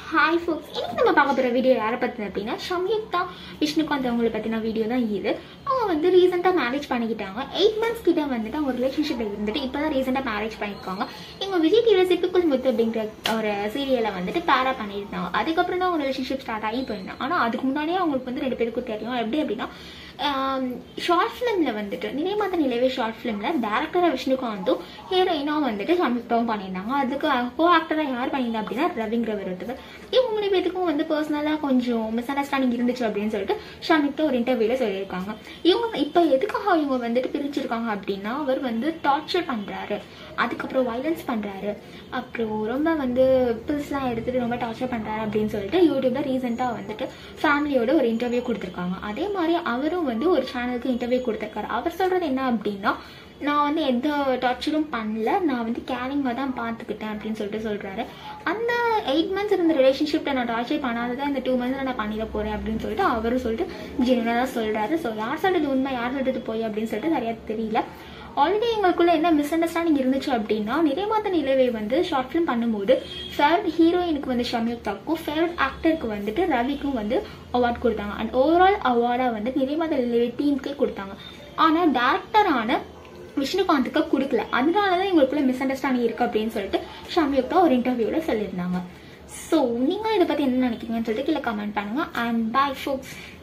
hi ஃபோக்ஸ் இன்னைக்கு நம்ம பார்க்க போகிற வீடியோ யாரை பற்றின அப்படின்னா சம்யுக்தா விஷ்ணுகாந்த் அவங்களை பற்றின வீடியோ தான் இது அவங்க வந்து ரீசெண்டாக மேரேஜ் பண்ணிக்கிட்டாங்க எயிட் மந்த்ஸ் கிட்ட வந்துட்டு அவங்க ரிலேஷன்ஷிப்பில் இருந்துட்டு இப்போ தான் ரீசெண்டாக மேரேஜ் பண்ணியிருக்காங்க இவங்க விஜய் டிவில சிப்பிக்குள் முத்து அப்படிங்கிற ஒரு சீரியலை வந்துட்டு பேரா பண்ணியிருந்தாங்க அதுக்கப்புறம் தான் அவங்க ரிலேஷன்ஷிப் ஸ்டார்ட் ஆகி போயிருந்தாங்க ஆனால் அதுக்கு முன்னாடியே அவங்களுக்கு வந்து ரெண்டு பேருக்கும் தெரியும் எப்படி அப்படின்னா ஷார்ட் ஃபிலிமில் வந்துட்டு நினைமாத நிலவே ஷார்ட் ஃபிலிமில் டேரக்டராக விஷ்ணுகாந்தும் ஹீரோயினாக வந்துட்டு சம்யுக்தாவும் பண்ணியிருந்தாங்க அதுக்கு கோ ஆக்டராக யார் பண்ணியிருந்தா அப்படின்னா ரவிங்கிற ஒருத்தர் இவங்க மூணு பேத்துக்கும் வந்து பர்சனலாக கொஞ்சம் மிஸ் அண்டர்ஸ்டாண்டிங் இருந்துச்சு அப்படின்னு சொல்லிட்டு ஷமிக்தா ஒரு இன்டர்வியூல சொல்லியிருக்காங்க இவங்க இப்போ எதுக்காக இவங்க வந்துட்டு பிரிச்சிருக்காங்க அப்படின்னா அவர் வந்து டார்ச்சர் பண்ணுறாரு அதுக்கப்புறம் வைலன்ஸ் பண்ணுறாரு அப்புறம் ரொம்ப வந்து பில்ஸ்லாம் எடுத்துட்டு ரொம்ப டார்ச்சர் பண்ணுறாரு அப்படின்னு சொல்லிட்டு யூடியூப்ல ரீசெண்டாக வந்துட்டு ஃபேமிலியோட ஒரு இன்டர்வியூ கொடுத்துருக்காங்க அதே மாதிரி அவரும் வந்து ஒரு சேனலுக்கு இன்டர்வியூ கொடுத்துருக்காரு அவர் சொல்றது என்ன அப்படின்னா நான் வந்து எந்த டார்ச்சரும் பண்ணல நான் வந்து கேரிங்காக தான் பார்த்துக்கிட்டேன் அப்படின்னு சொல்லிட்டு சொல்கிறாரு அந்த எயிட் மந்த்ஸ் இருந்த ரிலேஷன்ஷிப்பில் நான் டார்ச்சர் பண்ணாததான் இந்த டூ மந்த்ஸில் நான் பண்ணிட போகிறேன் அப்படின்னு சொல்லிட்டு அவரும் சொல்லிட்டு ஜெனரலாக சொல்கிறாரு ஸோ யார் சொல்கிறது உண்மை யார் சொல்கிறது போய் அப்படின்னு சொல்லிட்டு சரியாக தெரியல ஆல்ரெடி எங்களுக்குள்ள என்ன மிஸ் அண்டர்ஸ்டாண்டிங் இருந்துச்சு அப்படின்னா நிறைமாத நிலவை வந்து ஷார்ட் ஃபிலிம் பண்ணும்போது ஃபேவரட் ஹீரோயினுக்கு வந்து ஷம்யுக்தாக்கும் ஃபேவரட் ஆக்டருக்கு வந்துட்டு ரவிக்கும் வந்து அவார்ட் கொடுத்தாங்க அண்ட் ஓவரால் அவார்டாக வந்து நிறைமாத நிலவை டீமுக்கே கொடுத்தாங்க ஆனால் டேரக்டரான விஷ்ணுகாந்துக்கு கொடுக்கல அதனால தான் எங்களுக்குள்ள மிஸ் அண்டர்ஸ்டாண்டிங் இருக்கு அப்படின்னு சொல்லிட்டு ஷம்யுக்தா ஒரு இன்டர்வியூவில் சொல்லியிருந்தாங்க ஸோ நீங்கள் இதை பற்றி என்ன நினைக்கிறீங்கன்னு சொல்லிட்டு கீழே கமெண்ட் பண்ணுங்க அண்ட் பாய் ஃபோக்ஸ்